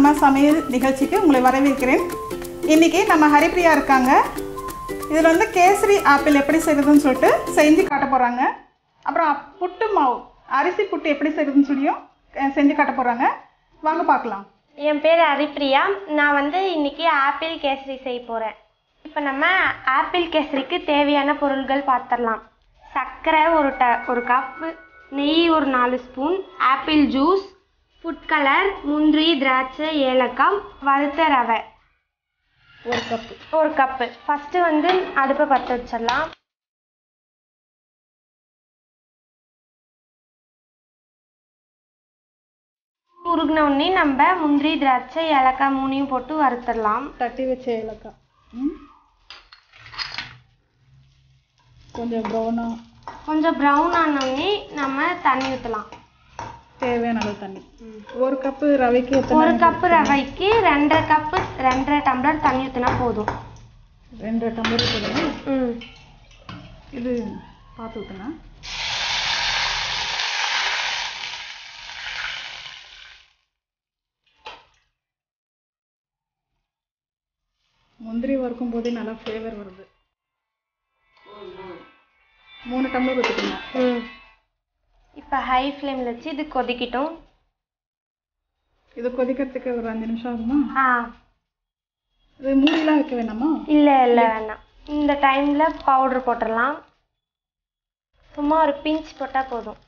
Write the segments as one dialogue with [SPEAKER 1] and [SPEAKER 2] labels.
[SPEAKER 1] அம்மா சமையல் நிகழ்ச்சிக்கு உங்களை வரவேற்கிறேன் இன்றைக்கி நம்ம ஹரிப்ரியா இருக்காங்க இதில் வந்து கேசரி ஆப்பிள் எப்படி செய்கிறதுன்னு சொல்லிட்டு செஞ்சு காட்ட போகிறாங்க அப்புறம் அப்- புட்டு மாவு அரிசி புட்டு எப்படி செய்கிறதுன்னு சொல்லியும் அஹ், செஞ்சு காட்ட போகிறாங்க வாங்க பார்க்கலாம்
[SPEAKER 2] என் பேர் ஹரிப்ரியா நான் வந்து இன்னைக்கு ஆப்பிள் கேசரி செய்ய போகிறேன் இப்போ நம்ம ஆப்பிள் கேசரிக்கு தேவையான பொருள்கள் பார்த்துடலாம் சர்க்கரை ஒரு ட ஒரு கப்பு நெய் ஒரு நாலு spoon apple juice food colour முந்திரி திராட்சை ஏலக்காய் வறுத்த ரவை
[SPEAKER 1] ஒரு கப்பு
[SPEAKER 2] ஒரு கப்பு ஃபஸ்ட்டு வந்து அடுப்பை பற்ற வச்சிடலாம் உருகின உடனே நம்ம முந்திரி திராட்சை ஏலக்காய் மூணையும் போட்டு வறுத்துடலாம்
[SPEAKER 1] தட்டி வச்ச ஏலக்காய் ம். கொஞ்சம் ப்ரௌனாக
[SPEAKER 2] கொஞ்சம் ப்ரௌன் ஆனோடனே நம்ம தண்ணி ஊற்றலாம்
[SPEAKER 1] தேவையான அளவு தண்ணி ஒரு கப்பு ரவைக்கு எத்தனை
[SPEAKER 2] ஒரு கப்பு ரவைக்கு ரெண்டரை கப்பு ரெண்டரை டம்ளர் தண்ணி ஊற்றினா போதும்
[SPEAKER 1] ரெண்டு டம்ளர் போடுங்க
[SPEAKER 2] ம்
[SPEAKER 1] இது பார்த்து ஊற்றுனா முந்திரி வறுக்கும் போதே நல்லா ஃப்ளேவர் வருது மூணு டம்ளர் ஊற்றிக்கோங்க
[SPEAKER 2] ம் இப்போ ஹை ஃப்ளேமில் வச்சு இது கொதிக்கட்டும்
[SPEAKER 1] இது கொதிக்கிறதுக்கு ஒரு அஞ்சு நிமிஷம் ஆகுமா
[SPEAKER 2] ஆ
[SPEAKER 1] இது மூடிலாம் வைக்க வேணாமா
[SPEAKER 2] இல்லை இல்லை வேணாம் இந்த டைமில் பவுடர் போட்டுடலாம் சும்மா ஒரு பிஞ்ச் போட்டால் போதும்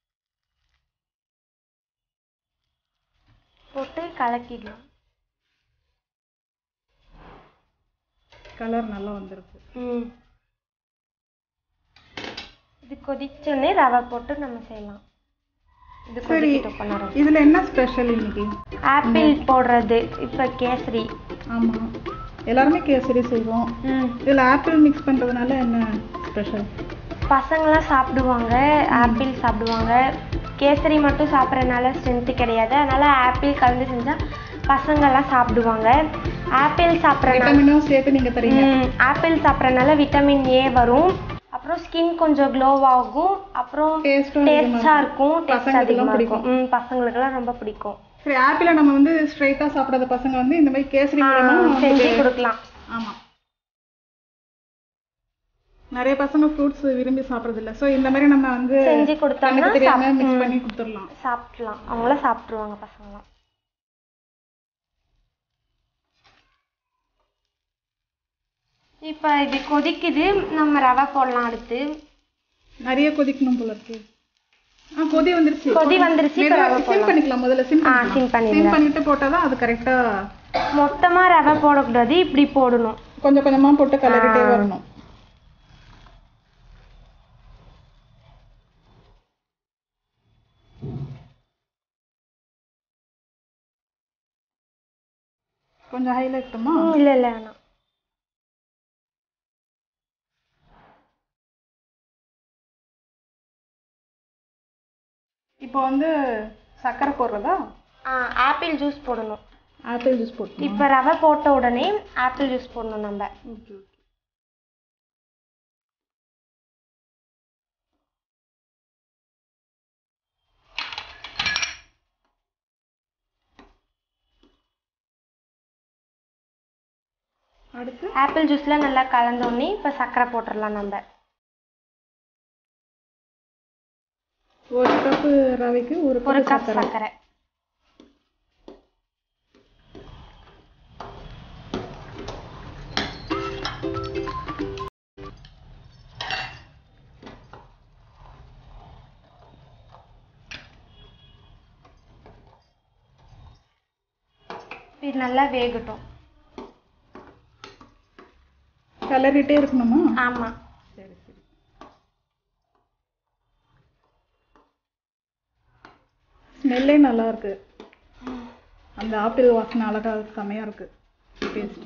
[SPEAKER 2] போட்டு கலக்கிடலாம்
[SPEAKER 1] கலர் நல்லா வந்திருக்கு
[SPEAKER 2] ம் இது கொதிச்சோடனே ரவை போட்டு நம்ம செய்யலாம் இது
[SPEAKER 1] சரி
[SPEAKER 2] கொதிக்கட்டும் கொஞ்ச நேரம்
[SPEAKER 1] இதில் என்ன ஸ்பெஷல் இன்னைக்கு
[SPEAKER 2] ஆப்பிள் போடுறது இப்போ கேசரி
[SPEAKER 1] ஆமாம் எல்லாருமே கேசரி செய்வோம்
[SPEAKER 2] ம்
[SPEAKER 1] இதில் ஆப்பிள் மிக்ஸ் பண்ணுறதுனால என்ன ஸ்பெஷல்
[SPEAKER 2] பசங்களாம் சாப்பிடுவாங்க ஆப்பிள் சாப்பிடுவாங்க கேசரி மட்டும் சாப்பிட்றதுனால ஸ்ட்ரென்த்து கிடையாது அதனால் ஆப்பிள் கலந்து செஞ்சால் பசங்கள்லாம் சாப்பிடுவாங்க ஆப்பிள் சாப்பிட்றதுனால
[SPEAKER 1] விட்டமினும் சேர்த்து நீங்கள் தரீங்க
[SPEAKER 2] ஆப்பிள் சாப்பிட்றதுனால விட்டமின் ஏ வரும் அப்புறம் ஸ்கின் கொஞ்சம் க்ளோ ஆகும் அப்புறம்
[SPEAKER 1] டேஸ்ட்டும்
[SPEAKER 2] டேஸ்டாக இருக்கும் டேஸ்ட்
[SPEAKER 1] பசங்களுக்கெல்லாம்
[SPEAKER 2] அதிகமாக இருக்கும் ம் பசங்களுக்கெல்லாம் ரொம்ப பிடிக்கும்
[SPEAKER 1] சரி ஆப்பிளை நம்ம வந்து ஸ்ட்ரைட்டாக சாப்பிடாத பசங்க வந்து இந்த மாதிரி கேசரி
[SPEAKER 2] ஆ,
[SPEAKER 1] மூலமா
[SPEAKER 2] செஞ்சு கொடுக்கலாம்
[SPEAKER 1] ஆமாம் நிறைய பசங்க ஃப்ரூட்ஸ் விரும்பி சாப்பிட்றதில்ல ஸோ இந்த மாதிரி நம்ம வந்து
[SPEAKER 2] செஞ்சு கொடுத்தோம்னா
[SPEAKER 1] கண்ணுக்கு தெரியாம
[SPEAKER 2] சாப்-
[SPEAKER 1] மிக்ஸ்
[SPEAKER 2] ம்.
[SPEAKER 1] பண்ணி கொடுத்துடலாம்
[SPEAKER 2] சாப்பிட்லாம் அவங்களாம் சாப்பிட்ருவாங்க பசங்களாம் இப்போ இது கொதிக்குது நம்ம ரவை போடலாம் அடுத்து
[SPEAKER 1] நிறைய கொதிக்கணும் போல இருக்கு ஆ கொதி வந்துருச்சு
[SPEAKER 2] கொதி வந்துருச்சு இப்போ ரவை
[SPEAKER 1] சிம்
[SPEAKER 2] போடலாம்
[SPEAKER 1] பண்ணிக்கலாம் முதல்ல சிம்
[SPEAKER 2] ஆ சிம்
[SPEAKER 1] சிம்
[SPEAKER 2] பண்ணிடுங்க
[SPEAKER 1] பண்ணிட்டு போட்டால் தான் அது கரெக்டாக
[SPEAKER 2] மொத்தமாக ரவை போடக்கூடாது இப்படி போடணும்
[SPEAKER 1] கொஞ்சம் கொஞ்சமாக போட்டு கலரிட்டே
[SPEAKER 2] ஆ.
[SPEAKER 1] வரணும் கொஞ்சம் ஹைலைட்டுமா
[SPEAKER 2] ம், இல்லை இல்லை வேணாம்
[SPEAKER 1] இப்போ வந்து சர்க்கரை போடுறதா
[SPEAKER 2] ஆ ஆப்பிள் ஜூஸ் போடணும்
[SPEAKER 1] ஆப்பிள் ஜூஸ் போட்டு
[SPEAKER 2] இப்போ ரவை போட்ட உடனே ஆப்பிள் ஜூஸ் போடணும் நம்ம
[SPEAKER 1] ஓகே ஓகே அடுத்து
[SPEAKER 2] ஆப்பிள் ஜூஸில் நல்லா கலந்த உடனே இப்போ சர்க்கரை போட்டுடலாம் நம்ம
[SPEAKER 1] ஒரு கப்பு ரவைக்கு ஒரு
[SPEAKER 2] ஒரு
[SPEAKER 1] கப்
[SPEAKER 2] கப்
[SPEAKER 1] சர்க்கரை
[SPEAKER 2] சர்க்கரை இது நல்லா வேகட்டும்
[SPEAKER 1] கலரிட்டே இருக்கணுமா
[SPEAKER 2] ஆமாம்
[SPEAKER 1] சரி சரி ஸ்மெல்லே நல்லா இருக்கு அந்த ஆப்பிள் வாசனை அழகா செமையா இருக்கு டேஸ்ட்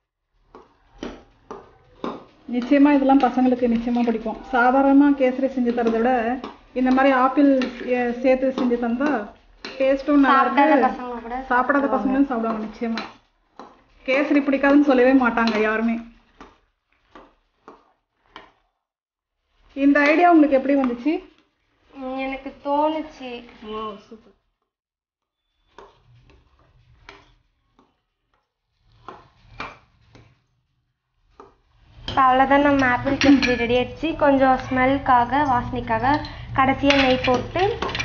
[SPEAKER 1] நிச்சயமா இதெல்லாம் பசங்களுக்கு நிச்சயமா பிடிக்கும் சாதாரணமா கேசரி செஞ்சு தரதை விட இந்த மாதிரி ஆப்பிள் ஏ- சேர்த்து செஞ்சு தந்தா டேஸ்ட்டும் நல்லா
[SPEAKER 2] சாப்பிடாத
[SPEAKER 1] இருக்கு
[SPEAKER 2] பசங்க கூட
[SPEAKER 1] சாப்பிடாத பசங்களும் சாப்பிடுவாங்க நிச்சயமா கேசரி பிடிக்காதுன்னு சொல்லவே மாட்டாங்க யாருமே இந்த ஐடியா உங்களுக்கு எப்படி வந்துச்சு
[SPEAKER 2] ம், எனக்கு தோணுச்சு
[SPEAKER 1] ஓ சூப்பர்
[SPEAKER 2] இப்போ அவ்வளோதான் நம்ம ஆப்பிள் கேசரி ரெடி ஆயிடுச்சு கொஞ்சம் ஸ்மெல்க்காக வாசனைக்காக கடைசியாக நெய் போட்டு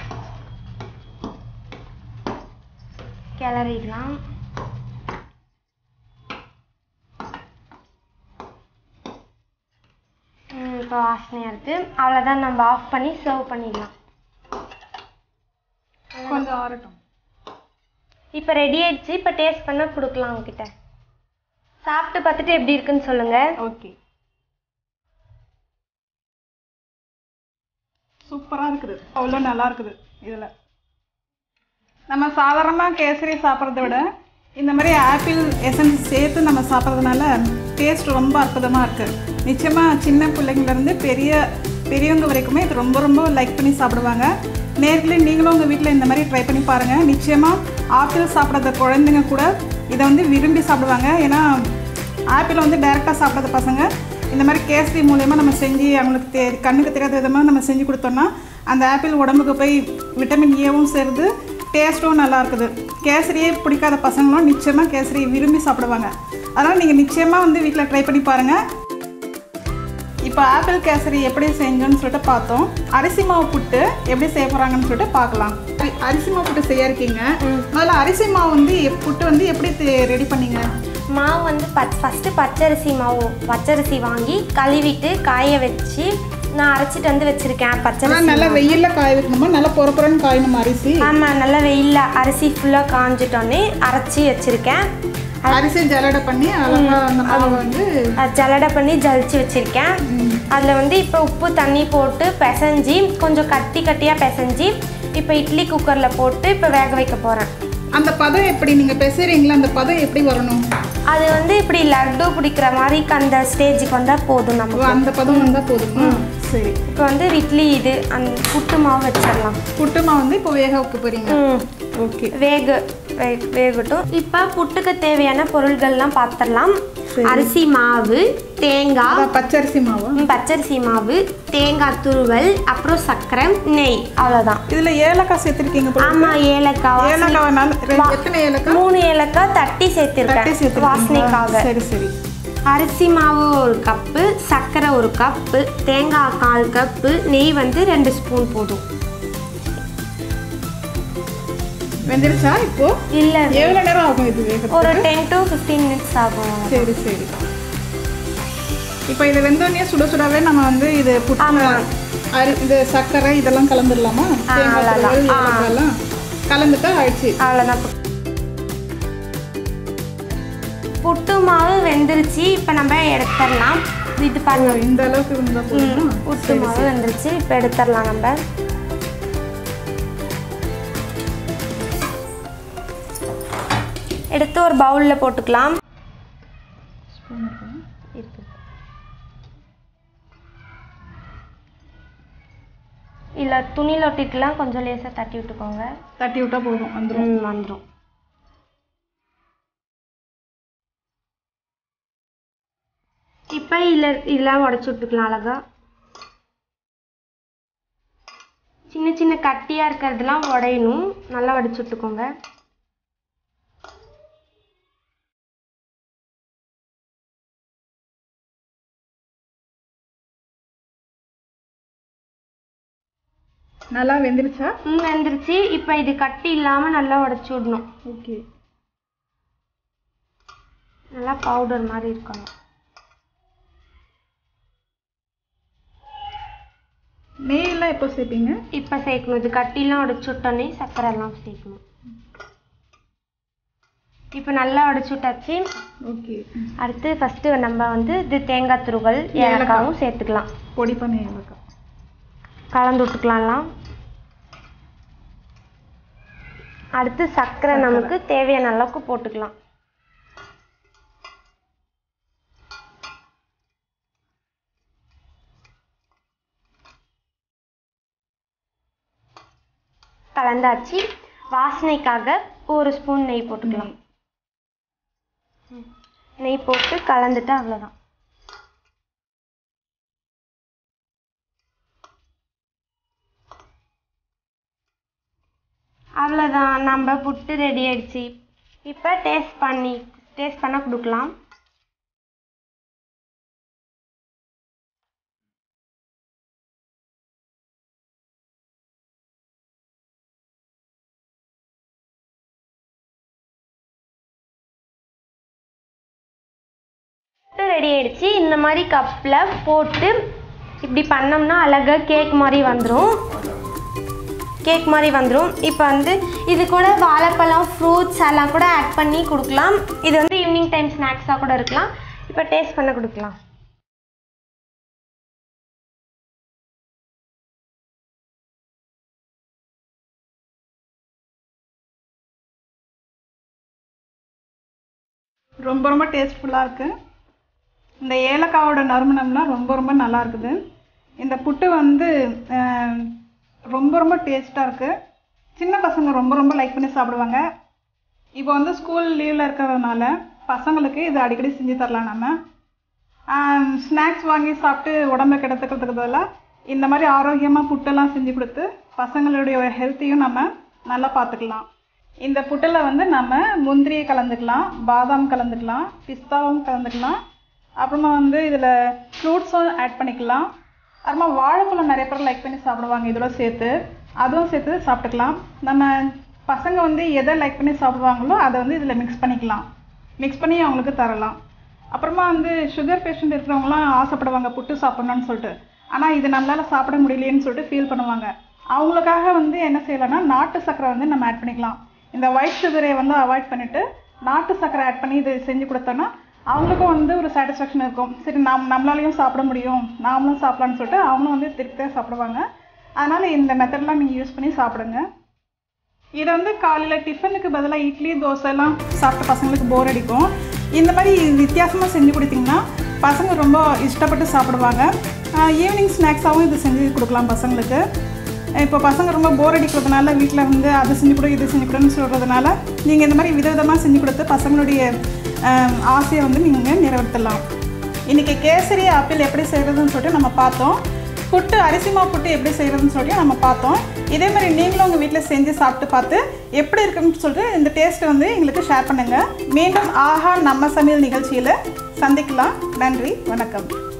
[SPEAKER 2] கிளறிடலாம் ம், இப்போ வாசனையாக இருக்குது அவ்வளோதான் நம்ம ஆஃப் பண்ணி சர்வ் பண்ணிடலாம்
[SPEAKER 1] கொஞ்சம் ஆறட்டும்
[SPEAKER 2] இப்போ ரெடி ஆயிடுச்சு இப்போ டேஸ்ட் பண்ண கொடுக்கலாம் உங்ககிட்ட சாப்பிட்டு பார்த்துட்டு எப்படி இருக்குன்னு சொல்லுங்கள்
[SPEAKER 1] ஓகே சூப்பராக இருக்குது அவ்வளோ நல்லா இருக்குது இதில் நம்ம சாதாரணமாக கேசரி சாப்பிட்றத விட இந்த மாதிரி ஆப்பிள் எசன்ஸ் சேர்த்து நம்ம சாப்பிட்றதுனால டேஸ்ட் ரொம்ப அற்புதமாக இருக்குது நிச்சயமாக சின்ன பிள்ளைங்கள்லேருந்து பெரிய பெரியவங்க வரைக்குமே இது ரொம்ப ரொம்ப லைக் பண்ணி சாப்பிடுவாங்க நேர்களே நீங்களும் உங்கள் வீட்டில் இந்த மாதிரி ட்ரை பண்ணி பாருங்கள் நிச்சயமாக ஆப்பிள் சாப்பிட்ற குழந்தைங்க கூட இதை வந்து விரும்பி சாப்பிடுவாங்க ஏன்னா ஆப்பிள் வந்து டைரெக்டாக சாப்பிடாத பசங்க இந்த மாதிரி கேசரி மூலயமா நம்ம செஞ்சு அவங்களுக்கு தெ கண்ணுக்கு தெரியாத விதமாக நம்ம செஞ்சு கொடுத்தோம்னா அந்த ஆப்பிள் உடம்புக்கு போய் விட்டமின் ஏவும் சேருது டேஸ்ட்டும் நல்லா இருக்குது கேசரியே பிடிக்காத பசங்களும் நிச்சயமாக கேசரி விரும்பி சாப்பிடுவாங்க அதனால் நீங்கள் நிச்சயமாக வந்து வீட்டில் ட்ரை பண்ணி பாருங்கள் இப்போ ஆப்பிள் கேசரி எப்படி செஞ்சோன்னு சொல்லிட்டு பார்த்தோம் அரிசி மாவு புட்டு எப்படி செய்ய போகிறாங்கன்னு சொல்லிட்டு பார்க்கலாம் அரி- அரிசி மாவு புட்டு செய்ய இருக்கீங்க முதல்ல அரிசி மாவு வந்து எப்- புட்டு வந்து எப்படி ரெடி பண்ணீங்க
[SPEAKER 2] மாவு வந்து பச் ஃபஸ்ட்டு பச்சரிசி மாவு பச்சரிசி வாங்கி கழுவிட்டு காய வச்சு நான் அரைச்சிட்டு வந்து வச்சுருக்கேன்
[SPEAKER 1] ஆனால்
[SPEAKER 2] பச்சரிசி
[SPEAKER 1] நல்லா வெயிலில் காய வைக்கணுமா நல்லா பொறப்புறன்னு காயணுமா அரிசி
[SPEAKER 2] ஆமாம் நல்லா வெயிலில் அரிசி ஃபுல்லாக காஞ்சிட்டோன்னே அரைச்சி வச்சுருக்கேன்
[SPEAKER 1] அரிசி ஜலடை பண்ணி அழகா அந்த மாவை வந்து
[SPEAKER 2] அது ஜலடை பண்ணி ஜலிச்சு வச்சுருக்கேன் அதில் வந்து இப்போ உப்பு தண்ணி போட்டு பிசைஞ்சி கொஞ்சம் கட்டி கட்டியாக பிசைஞ்சி இப்போ இட்லி குக்கரில் போட்டு இப்போ வேக வைக்க போகிறேன்
[SPEAKER 1] அந்த பதம் எப்படி நீங்கள் பெசுறீங்களா அந்த பதம் எப்படி வரணும்
[SPEAKER 2] அது வந்து இப்படி லட்டு பிடிக்கிற மாதிரி அந்த ஸ்டேஜுக்கு வந்தால் போதும்
[SPEAKER 1] ஓ,
[SPEAKER 2] நமக்கு
[SPEAKER 1] அந்த பதம் வந்தால் போதுமா சரி
[SPEAKER 2] இப்போ வந்து இட்லி இது அந்த புட்டு மாவு வச்சிடலாம்
[SPEAKER 1] புட்டு மாவு வந்து இப்போ வேக வைக்க போறீங்க
[SPEAKER 2] ம்
[SPEAKER 1] ஓகே
[SPEAKER 2] வேக வே- வேகட்டும் இப்போ புட்டுக்கு தேவையான பொருள்கள்லாம் பார்த்துடலாம் அரிசி மாவு தேங்காய்
[SPEAKER 1] அதான் பச்சரிசி மாவு
[SPEAKER 2] ம், பச்சரிசி மாவு தேங்காய் துருவல் அப்புறம் சர்க்கரை நெய் அவ்வளோதான்
[SPEAKER 1] இதுல ஏலக்காய் சேர்த்திருக்கீங்க போல
[SPEAKER 2] ஆமாம் ஏலக்காய் வாசனை-
[SPEAKER 1] ஏலக்காய் நாலு- ரெண்டு- எத்தனை ஏலக்காய்
[SPEAKER 2] மூணு ஏலக்காய் தட்டி
[SPEAKER 1] தட்டி
[SPEAKER 2] சேர்த்திருக்கேன்
[SPEAKER 1] சேர்த்துருக்கீங்களா?
[SPEAKER 2] வாசனைக்காக
[SPEAKER 1] சரி சரி
[SPEAKER 2] அரிசி மாவு ஒரு கப்பு சர்க்கரை ஒரு கப்பு தேங்காய் கால் கப்பு நெய் வந்து ரெண்டு ஸ்பூன் போதும்
[SPEAKER 1] வெந்துருச்சா இப்போ
[SPEAKER 2] இல்லை
[SPEAKER 1] எவ்வளவு நேரம் ஆகும் இது வேக
[SPEAKER 2] ஒரு டென் டு ஃபிஃப்டீன் மினிட்ஸ் ஆகும்
[SPEAKER 1] சரி சரி இப்போ இது வெந்தோடனே சுட சுடவே நம்ம வந்து இது புட்டு
[SPEAKER 2] ஆமா.
[SPEAKER 1] அரி இது சர்க்கரை இதெல்லாம் கலந்துடலாமா
[SPEAKER 2] ஆ,
[SPEAKER 1] தேங்காய்
[SPEAKER 2] அவ்வளவுதான்.
[SPEAKER 1] துருவல்,
[SPEAKER 2] ஆ.
[SPEAKER 1] ஏலக்காய் எல்லாம் கலந்துட்டா ஆயிடுச்சு
[SPEAKER 2] அவ்வளோதான் புட்டு மாவு வெந்துருச்சு இப்போ நம்ம எடுத்துடலாம் இது பாருங்க
[SPEAKER 1] இந்த அளவுக்கு இருந்தா போதுமா
[SPEAKER 2] புட்டு மாவு வெந்துருச்சு இப்போ எடுத்துடலாம் நம்ம எடுத்து ஒரு பவுலில் போட்டுக்கலாம் இருக்கு. இல்லை துணியில் ஒட்டிக்கலாம் கொஞ்சம் லேசாக தட்டி விட்டுக்கோங்க
[SPEAKER 1] தட்டி விட்டா போதும் வந்துடும்
[SPEAKER 2] ம் வந்துடும் இப்போ இதில் இதெல்லாம் உடச்சி விட்டுக்கலாம் அழகா சின்ன சின்ன கட்டியாக இருக்கிறதெல்லாம் உடையணும் நல்லா உடச்சி விட்டுக்கோங்க
[SPEAKER 1] நல்லா வெந்துருச்சா
[SPEAKER 2] ம் வெந்துருச்சு இப்போ இது கட்டி இல்லாமல் நல்லா உடச்சி விடணும்
[SPEAKER 1] ஓகே
[SPEAKER 2] நல்லா பவுடர் மாதிரி இருக்கணும்
[SPEAKER 1] நெய்யெல்லாம் எப்போ சேர்ப்பீங்க
[SPEAKER 2] இப்போ சேர்க்கணும் இது கட்டிலாம் உடச்சி விட்டோன்னே சர்க்கரை எல்லாம் சேர்க்கணும் இப்போ நல்லா உடச்சி விட்டாச்சு
[SPEAKER 1] ஓகே
[SPEAKER 2] அடுத்து ஃபஸ்ட்டு நம்ம வந்து இது தேங்காய் துருவல் ஏலக்காவும் சேர்த்துக்கலாம்
[SPEAKER 1] பொடி பண்ண ஏலக்காய்
[SPEAKER 2] கலந்து விட்டுக்கலாம்லாம் அடுத்து சர்க்கரை நமக்கு தேவையான அளவுக்கு போட்டுக்கலாம் கலந்தாச்சு வாசனைக்காக ஒரு ஸ்பூன் நெய் போட்டுக்கலாம் ம். நெய் போட்டு கலந்துட்டு அவ்வளோதான் அவ்வளோதான் நம்ம புட்டு ரெடி ஆயிடுச்சு இப்போ டேஸ்ட் பண்ணி டேஸ்ட் பண்ண கொடுக்கலாம் புட்டு ரெடி ஆயிடுச்சு இந்த மாதிரி கப்பில் போட்டு இப்படி பண்ணோம்னா அழகாக கேக் மாதிரி வந்துடும் கேக் மாதிரி வந்துடும் இப்போ வந்து இது கூட வாழைப்பழம் ஃப்ரூட்ஸ் எல்லாம் கூட ஆட் பண்ணி கொடுக்கலாம் இது வந்து ஈவினிங் டைம் ஸ்நாக்ஸாக கூட இருக்கலாம் இப்போ டேஸ்ட் பண்ண கொடுக்கலாம்
[SPEAKER 1] ரொம்ப ரொம்ப டேஸ்ட்ஃபுல்லாக இருக்குது இந்த ஏலக்காவோட நறுமணம்லாம் ரொம்ப ரொம்ப நல்லா இருக்குது இந்த புட்டு வந்து அஹ், ரொம்ப ரொம்ப டேஸ்ட்டாக இருக்குது சின்ன பசங்க ரொம்ப ரொம்ப லைக் பண்ணி சாப்பிடுவாங்க இப்போ வந்து ஸ்கூல் லீவில் இருக்கிறதுனால பசங்களுக்கு இது அடிக்கடி செஞ்சு தரலாம் நம்ம ஸ்நாக்ஸ் வாங்கி சாப்பிட்டு உடம்பை கெடுத்துக்கிறதுக்கு பதிலாக இந்த மாதிரி ஆரோக்கியமாக புட்டெல்லாம் செஞ்சு கொடுத்து பசங்களுடைய ஹெல்த்தையும் நம்ம நல்லா பார்த்துக்கலாம் இந்த புட்டில் வந்து நம்ம முந்திரியை கலந்துக்கலாம் பாதாம் கலந்துக்கலாம் பிஸ்தாவும் கலந்துக்கலாம் அப்புறமா வந்து இதில் ஃப்ரூட்ஸும் ஆட் பண்ணிக்கலாம் அப்புறமா வாழைப்பழம் நிறைய பேர் லைக் பண்ணி சாப்பிடுவாங்க இதோட சேர்த்து அதுவும் சேர்த்து சாப்பிட்டுக்கலாம் நம்ம பசங்க வந்து எதை லைக் பண்ணி சாப்பிடுவாங்களோ அதை வந்து இதில் மிக்ஸ் பண்ணிக்கலாம் மிக்ஸ் பண்ணி அவங்களுக்கு தரலாம் அப்புறமா வந்து சுகர் பேஷண்ட் இருக்கிறவங்களாம் ஆசைப்படுவாங்க புட்டு சாப்பிட்ணுன்னு சொல்லிட்டு ஆனால் இது நம்மளால் சாப்பிட முடியலையேன்னு சொல்லிட்டு ஃபீல் பண்ணுவாங்க அவங்களுக்காக வந்து என்ன செய்யலாம்னா நாட்டு சர்க்கரை வந்து நம்ம ஆட் பண்ணிக்கலாம் இந்த ஒயிட் சுகரை வந்து அவாய்ட் பண்ணிவிட்டு நாட்டு சர்க்கரை ஆட் பண்ணி இது செஞ்சு கொடுத்தோன்னா அவங்களுக்கும் வந்து ஒரு சாட்டிஸ்ஃபேக்ஷன் இருக்கும் சரி நாம் நம்மளாலையும் சாப்பிட முடியும் நாமளும் சாப்பிடலான்னு சொல்லிட்டு அவங்களும் வந்து திருப்தியாக சாப்பிடுவாங்க அதனால் இந்த மெத்தட்லாம் நீங்கள் யூஸ் பண்ணி சாப்பிடுங்க இதை வந்து காலையில் டிஃபனுக்கு பதிலாக இட்லி தோசை எல்லாம் சாப்பிட்ட பசங்களுக்கு போர் அடிக்கும் இந்த மாதிரி வித்தியாசமாக செஞ்சு கொடுத்தீங்கன்னா பசங்க ரொம்ப இஷ்டப்பட்டு சாப்பிடுவாங்க ஈவினிங் ஸ்நாக்ஸாகவும் இது செஞ்சு கொடுக்கலாம் பசங்களுக்கு இப்போ பசங்க ரொம்ப போர் அடிக்கிறதுனால வீட்டில் வந்து அதை செஞ்சு கொடு இது செஞ்சு கொடுன்னு சொல்கிறதுனால நீங்கள் இந்த மாதிரி விதவிதமாக செஞ்சு கொடுத்து பசங்களுடைய ஆஹ், ஆசையை வந்து நீங்கள் நிறைவேற்றலாம் இன்றைக்கி கேசரி ஆப்பிள் எப்படி செய்கிறதுன்னு சொல்லிட்டு நம்ம பார்த்தோம் புட்டு அரிசி மாவு புட்டு எப்படி செய்கிறதுன்னு சொல்லி நம்ம பார்த்தோம் இதே மாதிரி நீங்களும் உங்கள் வீட்டில் செஞ்சு சாப்பிட்டு பார்த்து எப்படி இருக்குன்னு சொல்லிட்டு இந்த டேஸ்ட்டை வந்து எங்களுக்கு ஷேர் பண்ணுங்கள் மீண்டும் ஆஹா நம்ம சமையல் நிகழ்ச்சியில் சந்திக்கலாம் நன்றி வணக்கம்